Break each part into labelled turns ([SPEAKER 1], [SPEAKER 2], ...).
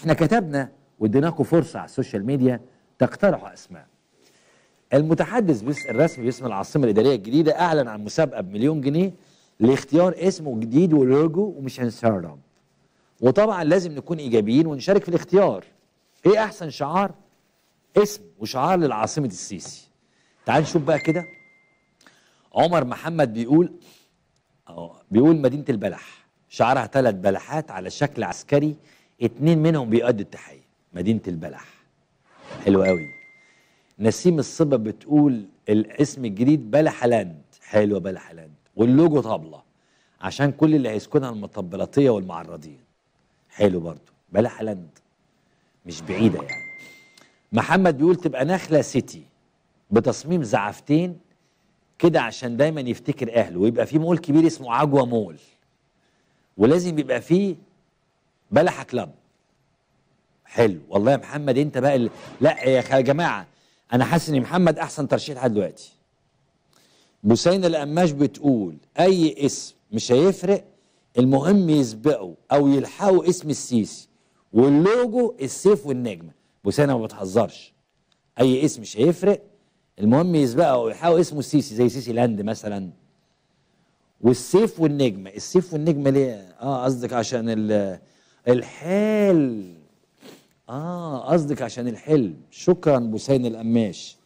[SPEAKER 1] احنا كتبنا واديناكم فرصه على السوشيال ميديا تقترحوا اسماء المتحدث بس الرسمي باسم العاصمه الاداريه الجديده اعلن عن مسابقه بمليون جنيه لاختيار اسم جديد ولوجو ومش هنسرب وطبعا لازم نكون ايجابيين ونشارك في الاختيار ايه احسن شعار اسم وشعار للعاصمه السيسي تعال نشوف بقى كده عمر محمد بيقول اه بيقول مدينه البلح شعارها ثلاث بلحات على شكل عسكري اتنين منهم بيؤدوا التحيه مدينه البلح حلو قوي نسيم الصبا بتقول الاسم الجديد بلحلاند حلوه بلحلاند واللوجو طبله عشان كل اللي هيسكنها المطبلاتيه والمعرضين حلو برضو بلحلاند مش بعيده يعني محمد بيقول تبقى نخله سيتي بتصميم زعفتين كده عشان دايما يفتكر اهله ويبقى في مول كبير اسمه عجوه مول ولازم يبقى فيه بلحه كلاب حلو والله يا محمد انت بقى اللي... لا يا خ- يا جماعه انا حاسس ان محمد احسن ترشيح لحد دلوقتي بوسينة القماش بتقول اي اسم مش هيفرق المهم يسبقوا او يلحقوا اسم السيسي واللوجو السيف والنجمه بوسينة ما بتهزرش اي اسم مش هيفرق المهم يسبقوا او يلحقوا اسمه السيسي زي سيسي لاند مثلا والسيف والنجمه السيف والنجمه ليه اه قصدك عشان ال- الحال اه قصدك عشان الحلم شكرا بوسين القماش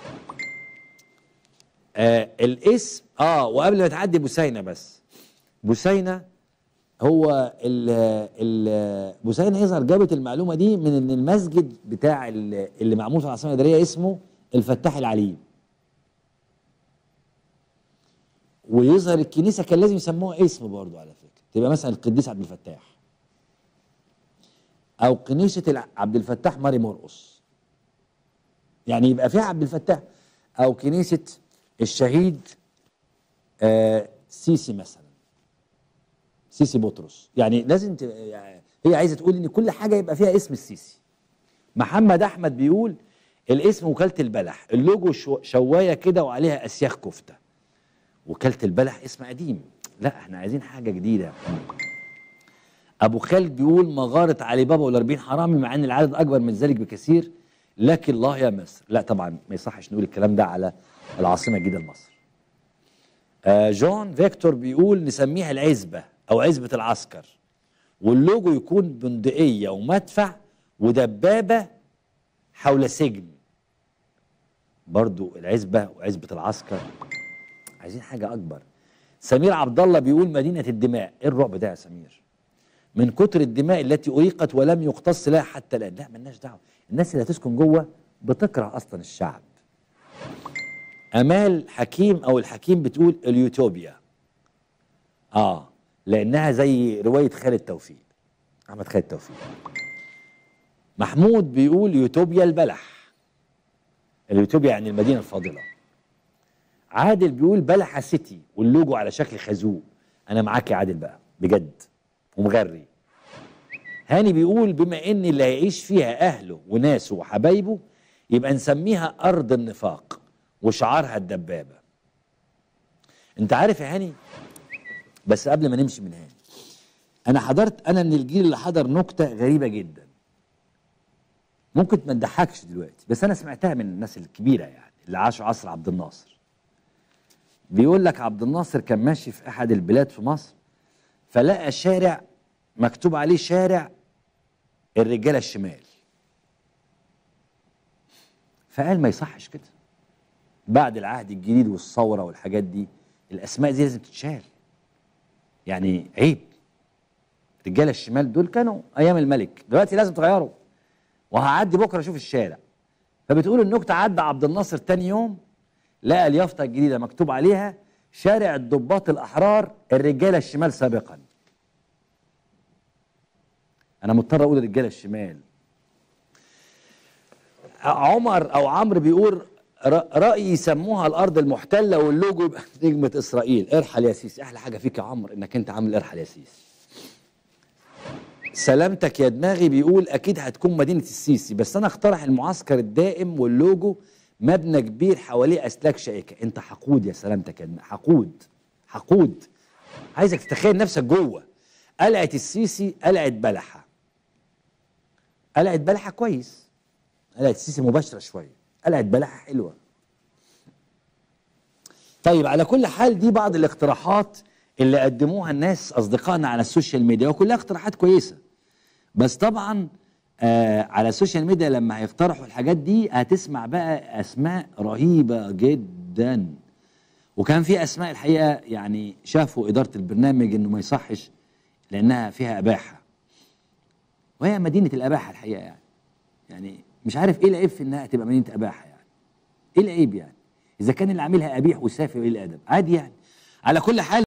[SPEAKER 1] آه الاسم اه وقبل ما تعدي بوسينه بس بوسينه هو ال ال بوسينه يظهر جابت المعلومه دي من ان المسجد بتاع ال- اللي معمول في العاصمه الاداريه اسمه الفتاح العليم ويظهر الكنيسه كان لازم يسموها اسم برضه على فكره تبقى مثلا القديس عبد الفتاح او كنيسه الع- عبد الفتاح ماري مرقص يعني يبقى فيها عبد الفتاح او كنيسه الشهيد آه سيسي مثلا سيسي بطرس يعني لازم ت... يعني هي عايزه تقول ان كل حاجه يبقى فيها اسم السيسي محمد احمد بيقول الاسم وكاله البلح اللوجو شو... شوايه كده وعليها اسياخ كفته وكاله البلح اسم قديم لا احنا عايزين حاجه جديده ابو خالد بيقول مغاره علي بابا وال40 حرامي مع ان العدد اكبر من ذلك بكثير لكن الله يا مصر لا طبعا ما يصحش نقول الكلام ده على العاصمه الجديده لمصر آه جون فيكتور بيقول نسميها العزبه او عزبه العسكر واللوجو يكون بندقيه ومدفع ودبابه حول سجن برضو العزبه وعزبه العسكر عايزين حاجه اكبر سمير عبد الله بيقول مدينه الدماء ايه الرعب ده يا سمير من كتر الدماء التي أريقت ولم يقتص لها حتى الآن لا ملناش دعوة الناس اللي هتسكن جوه بتكره أصلا الشعب أمال حكيم أو الحكيم بتقول اليوتوبيا آه لأنها زي رواية خالد توفيق أحمد خالد توفيق محمود بيقول يوتوبيا البلح اليوتوبيا يعني المدينة الفاضلة عادل بيقول بلحة سيتي واللوجو على شكل خازوق أنا معاك يا عادل بقى بجد ومغري هاني بيقول بما ان اللي هيعيش فيها اهله وناسه وحبايبه يبقى نسميها ارض النفاق وشعارها الدبابه انت عارف يا هاني بس قبل ما نمشي من هاني انا حضرت انا من الجيل اللي حضر نكته غريبه جدا ممكن ما تضحكش دلوقتي بس انا سمعتها من الناس الكبيره يعني اللي عاشوا عصر عبد الناصر بيقول لك عبد الناصر كان ماشي في احد البلاد في مصر فلقى شارع مكتوب عليه شارع الرجاله الشمال فقال ما يصحش كده بعد العهد الجديد والثوره والحاجات دي الاسماء دي لازم تتشال يعني عيب رجاله الشمال دول كانوا ايام الملك دلوقتي لازم تغيروا وهعدي بكره اشوف الشارع فبتقول النكته عدى عبد الناصر تاني يوم لقى اليافطه الجديده مكتوب عليها شارع الضباط الاحرار الرجاله الشمال سابقا انا مضطر اقول الرجاله الشمال عمر او عمرو بيقول ر- رايي يسموها الارض المحتله واللوجو يبقى نجمه اسرائيل ارحل يا سيسي احلى حاجه فيك يا عمرو انك انت عامل ارحل يا سيسي سلامتك يا دماغي بيقول اكيد هتكون مدينه السيسي بس انا اقترح المعسكر الدائم واللوجو مبنى كبير حواليه اسلاك شائكه انت حقود يا سلامتك يا دماغي حقود حقود عايزك تتخيل نفسك جوه قلعه السيسي قلعه بلحه قلعه بلحه كويس قلعه السيسي مباشره شويه قلعه بلحه حلوه طيب على كل حال دي بعض الاقتراحات اللي قدموها الناس اصدقائنا على السوشيال ميديا وكلها اقتراحات كويسه بس طبعا آه على السوشيال ميديا لما هيقترحوا الحاجات دي هتسمع بقى اسماء رهيبه جدا وكان في اسماء الحقيقه يعني شافوا اداره البرنامج انه ما يصحش لانها فيها اباحه وهي مدينه الاباحه الحقيقه يعني يعني مش عارف ايه العيب في انها تبقى مدينه اباحه يعني ايه العيب يعني اذا كان اللي عاملها قبيح وسافي وايه الادب عادي يعني على كل حال